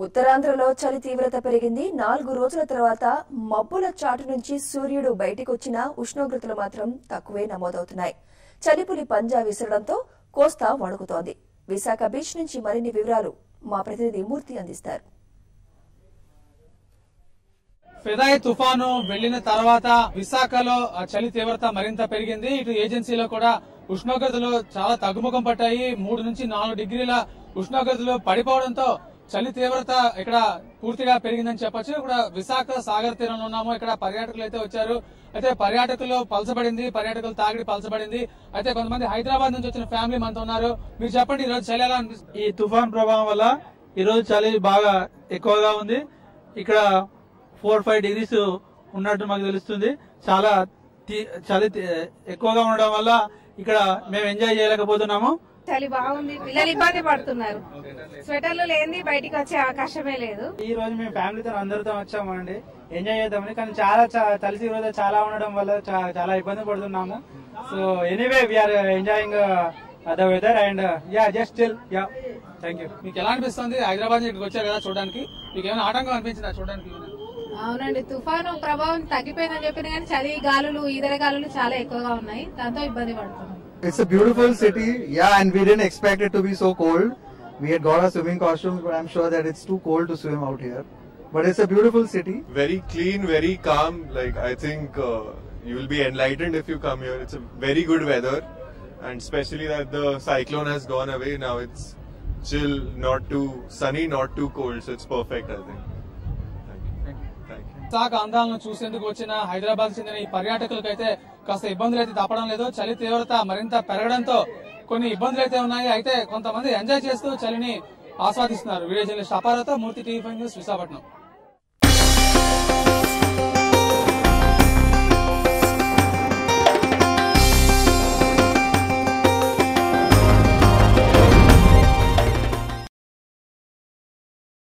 ఉత్తరాంధ్రలో చలి తీవ్రత పెరిగింది నాలుగు రోజుల తర్వాత మబ్బుల చాటు నుంచి సూర్యుడు బయటికొచ్చినా ఉష్ణోగ్రతలు మాత్రం తక్కువే నమోదవుతున్నాయి చలిపులి పంజా విసరడంతో కోస్తా వణుకుతోంది విశాఖ బీచ్ నుంచి మరిన్ని వివరాలు మా ప్రతినిధి మూర్తి అందిస్తారు ఫిదాయి తుఫాను వెళ్లిన తర్వాత విశాఖలో ఆ చలి తీవ్రత మరింత పెరిగింది ఇటు ఏజెన్సీలో కూడా ఉష్ణోగ్రతలు చాలా తగ్గుముఖం పట్టాయి మూడు నుంచి నాలుగు డిగ్రీల ఉష్ణోగ్రతలు పడిపోవడంతో చలి తీవ్రత ఇక్కడ పూర్తిగా పెరిగిందని చెప్పొచ్చు ఇక్కడ విశాఖ సాగర్ తీరంలో ఉన్నాము ఇక్కడ పర్యాటకులు అయితే వచ్చారు అయితే పర్యాటకులు పలసబడింది పర్యాటకులు తాగిడి పలసబడింది అయితే కొంతమంది హైదరాబాద్ నుంచి వచ్చిన ఫ్యామిలీ మనతో ఉన్నారు మీరు చెప్పండి ఈ రోజు చలి ఎలా అనిపిస్తుంది ఈ తుఫాన్ ప్రభావం వల్ల ఈ రోజు చలి బాగా ఎక్కువగా ఉంది ఇక్కడ ఫోర్ ఫైవ్ డిగ్రీస్ ఉన్నట్టు మాకు తెలుస్తుంది చాలా తి- చలి తి- ఎక్కువగా ఉండడం వల్ల ఇక్కడ మేము ఎంజాయ్ చేయలేకపోతున్నాము చలి బాగుంది పిల్లలు ఇబ్బంది పడుతున్నారు స్వెటర్లు లేని బయటికి వచ్చే అవకాశమే లేదు ఈ రోజు మేము ఫ్యామిలీతో అందరితో వచ్చామండి ఎంజాయ్ చేద్దామని కానీ చాలా చ- చలిసి రోజు చాలా ఉండడం వల్ల చా- చాలా ఇబ్బంది పడుతున్నాము so anyway we're enjoying the weather and yeah just still yeah thank you మీకు ఎలా అనిపిస్తుంది హైదరాబాద్ నుంచి ఇక్కడికి వచ్చారు కదా చూడడానికి మీకు ఏమైనా ఆటంకం అనిపించిందా చూడడానికి అవునండి తుఫాను ప్రభావం తగ్గిపోయిందని చెప్పిన కానీ చలి గాలులు ఈదర గాలులు చాలా ఎక్కువగా ఉన్నాయి దాంతో ఇబ్బంది పడుతున్నాం It's a beautiful city, yeah, and we didn't expect it to be so cold. We had got our swimming costumes, but I'm sure that it's too cold to swim out here. But it's a beautiful city. very clean, very calm. Like I think uh, you will be enlightened if you come here. It's a very good weather, and especially that the cyclone has gone away. Now it's chill, not too sunny, not too cold. So it's perfect. I think. Thank you. Thank you. Visakha అందాలను చూసేందుకు వచ్చిన హైదరాబాద్ చెందిన ఈ పర్యాటకులకైతే కాస్త ఇబ్బందులు అయితే తప్పడం లేదు చలి తీవ్రత మరింత పెరగడంతో కొన్ని ఇబ్బందులు అయితే ఉన్నాయి అయితే కొంతమంది ఎంజాయ్ చేస్తూ చలిని ఆస్వాదిస్తున్నారు వీడియో జర్నలిస్ట్ అపారతో Murthy TV five news Visakhapatnam